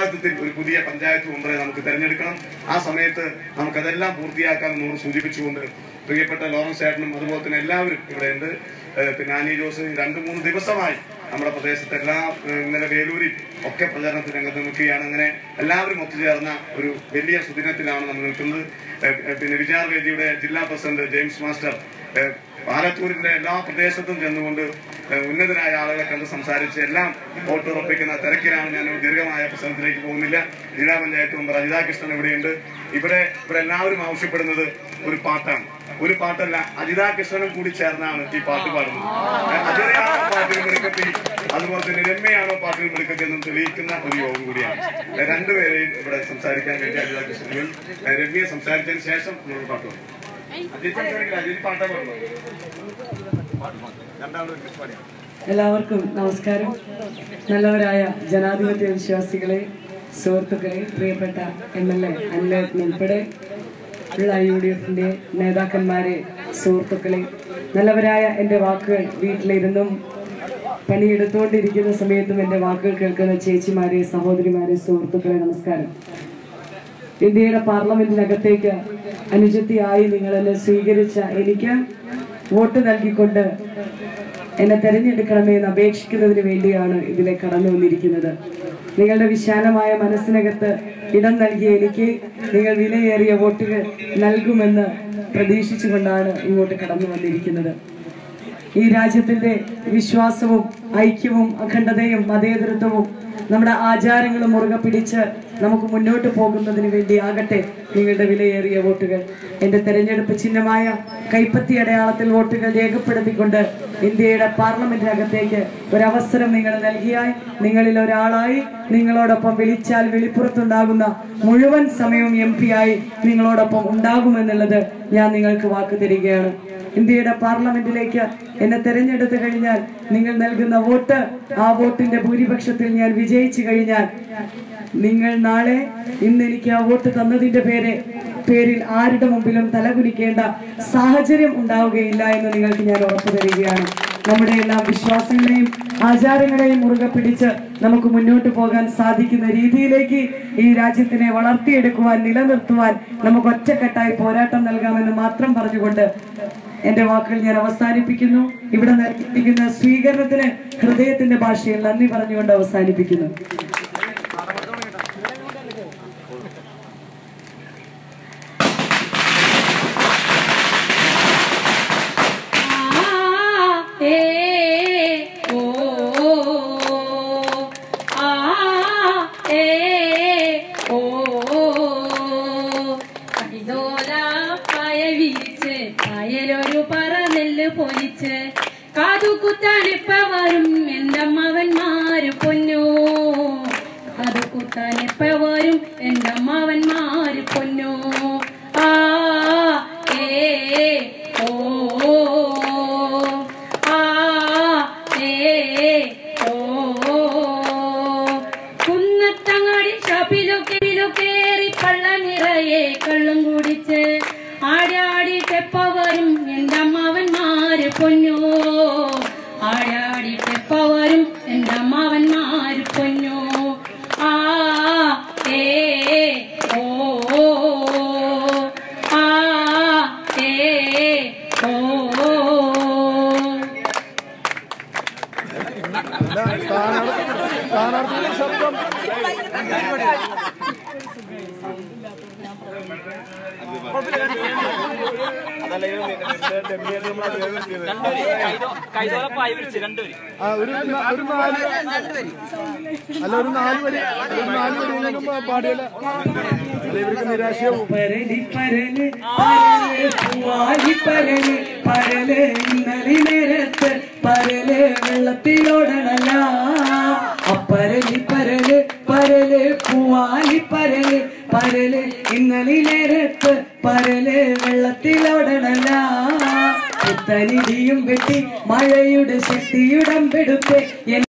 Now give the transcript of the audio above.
യഥാർത്ഥത്തിൽ ഒരു പുതിയ പഞ്ചായത്ത് മെമ്പറെ നമുക്ക് തെരഞ്ഞെടുക്കണം ആ സമയത്ത് നമുക്കതെല്ലാം പൂർത്തിയാക്കാൻ എന്നോട് സൂചിപ്പിച്ചുകൊണ്ട് പ്രിയപ്പെട്ട ലോറൻസ് ചേട്ടനും അതുപോലെ തന്നെ എല്ലാവരും ഇവിടെ ഉണ്ട് ഏഹ് പിന്നെ ആനി ജോസ് രണ്ട് മൂന്ന് ദിവസമായി നമ്മുടെ പ്രദേശത്ത് എല്ലാ ഏഹ് ഇന്നലെ വേലൂരിൽ ഒക്കെ പ്രചാരണത്തിൽ രംഗത്ത് നിൽക്കുകയാണ് അങ്ങനെ എല്ലാവരും ഒത്തുചേർന്ന ഒരു വലിയ സുദിനത്തിലാണ് നമ്മൾ നിൽക്കുന്നത് ഏഹ് ഏഹ് പിന്നെ വിചാർ വേദിയുടെ ജില്ലാ പ്രസിഡന്റ് ജെയിംസ് മാസ്റ്റർ ഏഹ് പാലത്തൂരിന്റെ എല്ലാ പ്രദേശത്തും ചെന്നുകൊണ്ട് ഏഹ് ഉന്നതരായ ആളുകളെ കണ്ട് സംസാരിച്ച് എല്ലാം വോട്ടുറപ്പിക്കുന്ന തിരക്കിലാണ് ഞാൻ ഒരു ദീർഘമായ പ്രസംഗത്തിലേക്ക് പോകുന്നില്ല ജില്ലാ പഞ്ചായത്ത് മെമ്പർ അജിതാ കൃഷ്ണൻ ഇവിടെയുണ്ട് ഇവിടെ ഇവിടെ എല്ലാവരും ആവശ്യപ്പെടുന്നത് ഒരു പാട്ടാണ് ഒരു പാട്ടല്ല അജിതാ കൃഷ്ണനും കൂടി ചേർന്നാണ് ഈ പാട്ട് പാടുന്നത് ഏഹ് അജിതയാണോ പാട്ടിൽ മിടുക്കത്തി അതുപോലെ തന്നെ രമ്യയാണോ പാട്ടിൽ മിടുക്കത്തി എന്നും തെളിയിക്കുന്ന ഒരു യോഗം കൂടിയാണ് ഏഹ് രണ്ടുപേരെയും ഇവിടെ സംസാരിക്കാൻ വേണ്ടി അജിതാ കൃഷ്ണനും ഏഹ് രമ്യ സംസാരിച്ചതിന് ശേഷം നമ്മൾ പാട്ട് പാടും അജിത് സംസാരിക്കില്ല അജിത് പാട്ടാ പാടുന്നത് രണ്ടാമത് പാടിയാണ് എല്ലാവർക്കും നമസ്കാരം നല്ലവരായ ജനാധിപത്യ വിശ്വാസികളെ സുഹൃത്തുക്കളെ പ്രിയപ്പെട്ട എം എൽ എ അനിലേട്ടൻ ഉൾപ്പെടെ ഉള്ള യു ഡി എഫിന്റെ നേതാക്കന്മാരെ സുഹൃത്തുക്കളെ നല്ലവരായ എൻ്റെ വാക്കുകൾ വീട്ടിലിരുന്നും പണിയെടുത്തുകൊണ്ടിരിക്കുന്ന സമയത്തും എൻ്റെ വാക്കുകൾ കേൾക്കുന്ന ചേച്ചിമാരെ സഹോദരിമാരെ സുഹൃത്തുക്കളെ നമസ്കാരം ഇന്ത്യയുടെ പാർലമെന്റിനകത്തേക്ക് അനുജത്തിയായി നിങ്ങൾ എന്നെ സ്വീകരിച്ച എനിക്ക് വോട്ട് നൽകിക്കൊണ്ട് എന്നെ തെരഞ്ഞെടുക്കണമേ എന്ന് അപേക്ഷിക്കുന്നതിന് വേണ്ടിയാണ് ഇതിലെ കടന്നു വന്നിരിക്കുന്നത് നിങ്ങളുടെ വിശാലമായ മനസ്സിനകത്ത് ഇടം നൽകിയ എനിക്ക് നിങ്ങൾ വിലയേറിയ വോട്ടുകൾ നൽകുമെന്ന് പ്രതീക്ഷിച്ചുകൊണ്ടാണ് ഇങ്ങോട്ട് കടന്നു വന്നിരിക്കുന്നത് ഈ രാജ്യത്തിന്റെ വിശ്വാസവും ഐക്യവും അഖണ്ഡതയും മതേതരത്വവും നമ്മുടെ ആചാരങ്ങളും മുറുകെ പിടിച്ച് നമുക്ക് മുന്നോട്ട് പോകുന്നതിന് വേണ്ടി ആകട്ടെ നിങ്ങളുടെ വിലയേറിയ വോട്ടുകൾ എന്റെ തെരഞ്ഞെടുപ്പ് ചിഹ്നമായ കൈപ്പത്തി അടയാളത്തിൽ വോട്ടുകൾ രേഖപ്പെടുത്തിക്കൊണ്ട് ഇന്ത്യയുടെ പാർലമെന്റിനകത്തേക്ക് ഒരവസരം നിങ്ങൾ നൽകിയാൽ നിങ്ങളിൽ ഒരാളായി നിങ്ങളോടൊപ്പം വിളിച്ചാൽ വെളിപ്പുറത്തുണ്ടാകുന്ന മുഴുവൻ സമയവും എം ആയി നിങ്ങളോടൊപ്പം ഉണ്ടാകുമെന്നുള്ളത് ഞാൻ നിങ്ങൾക്ക് വാക്ക് തരികയാണ് ഇന്ത്യയുടെ പാർലമെന്റിലേക്ക് എന്നെ തെരഞ്ഞെടുത്തു കഴിഞ്ഞാൽ നിങ്ങൾ നൽകുന്ന വോട്ട് ആ വോട്ടിന്റെ ഭൂരിപക്ഷത്തിൽ ഞാൻ വിജയിച്ചു കഴിഞ്ഞാൽ നിങ്ങൾ നാളെ ഇന്ന് എനിക്ക് ആ വോട്ട് തന്നതിന്റെ പേര് പേരിൽ ആരുടെ മുമ്പിലും തലകുനിക്കേണ്ട സാഹചര്യം ഉണ്ടാവുകയില്ല എന്ന് നിങ്ങൾക്ക് ഞാൻ ഉറപ്പു തരികയാണ് നമ്മുടെ എല്ലാ വിശ്വാസങ്ങളെയും ആചാരങ്ങളെയും മുറുകെ പിടിച്ച് നമുക്ക് മുന്നോട്ട് പോകാൻ സാധിക്കുന്ന രീതിയിലേക്ക് ഈ രാജ്യത്തിനെ വളർത്തിയെടുക്കുവാൻ നിലനിർത്തുവാൻ നമുക്ക് ഒറ്റക്കെട്ടായി പോരാട്ടം നൽകാമെന്ന് മാത്രം പറഞ്ഞുകൊണ്ട് എന്റെ വാക്കുകൾ ഞാൻ അവസാനിപ്പിക്കുന്നു ഇവിടെ നൽകിയിരിക്കുന്ന സ്വീകരണത്തിന് ഹൃദയത്തിന്റെ ഭാഷയിൽ നന്ദി പറഞ്ഞുകൊണ്ട് അവസാനിപ്പിക്കുന്നു ഒരു പറ നെല്ല് പൊലിച്ച് കാതുകുത്താനിപ്പ വരും എന്റെ അമ്മവന്മാര് പൊന്നു കാതുകുത്താനിപ്പ വരും എന്റെ അമ്മവന്മാര് പൊന്നു ആ ഏ ഓ ആ ഏ ഓ കുന്നത്തങ്ങാടി ഷാപ്പിലൊക്കെ കേറി പള്ള നിറയെ കള്ളും കുടിച്ച് ആടാടി തെപ്പ വരും എന്റെ അമ്മാവന്മാര് പൊന്നു ആടാടി തെപ്പ വരും എന്റെ അമ്മാവന്മാര് പൊന്നു ആ ഏ ഓ ആ ഏ ഓ സ്ഥാനാർത്ഥിയുടെ ശബ്ദം കൈതോലപ്പായി വിളിച്ച് രണ്ടുപേര് ആ, ഒരു ന- ഒരു നാല് അല്ല ഒരു നാല് വരി ഒരു നാല് വരിയിലും പാടിയല്ല അല്ല ഇവർക്ക് നിരാശയാവും പരലി പരല് പരല് പൂവാലി പരല് പരല് ഇന്നലെ നേരത്ത് പരല് വെള്ളത്തിലോടണല്ല അപ്പരലി പരല് പരല് പൂവാലി പരല് പരല് ഇന്നലെ നേരത്ത് പരല് വെള്ളത്തിലോടണല്ല പുത്തനിടിയും വെട്ടി മഴയുടെ ശക്തിയുടം പെടുത്ത്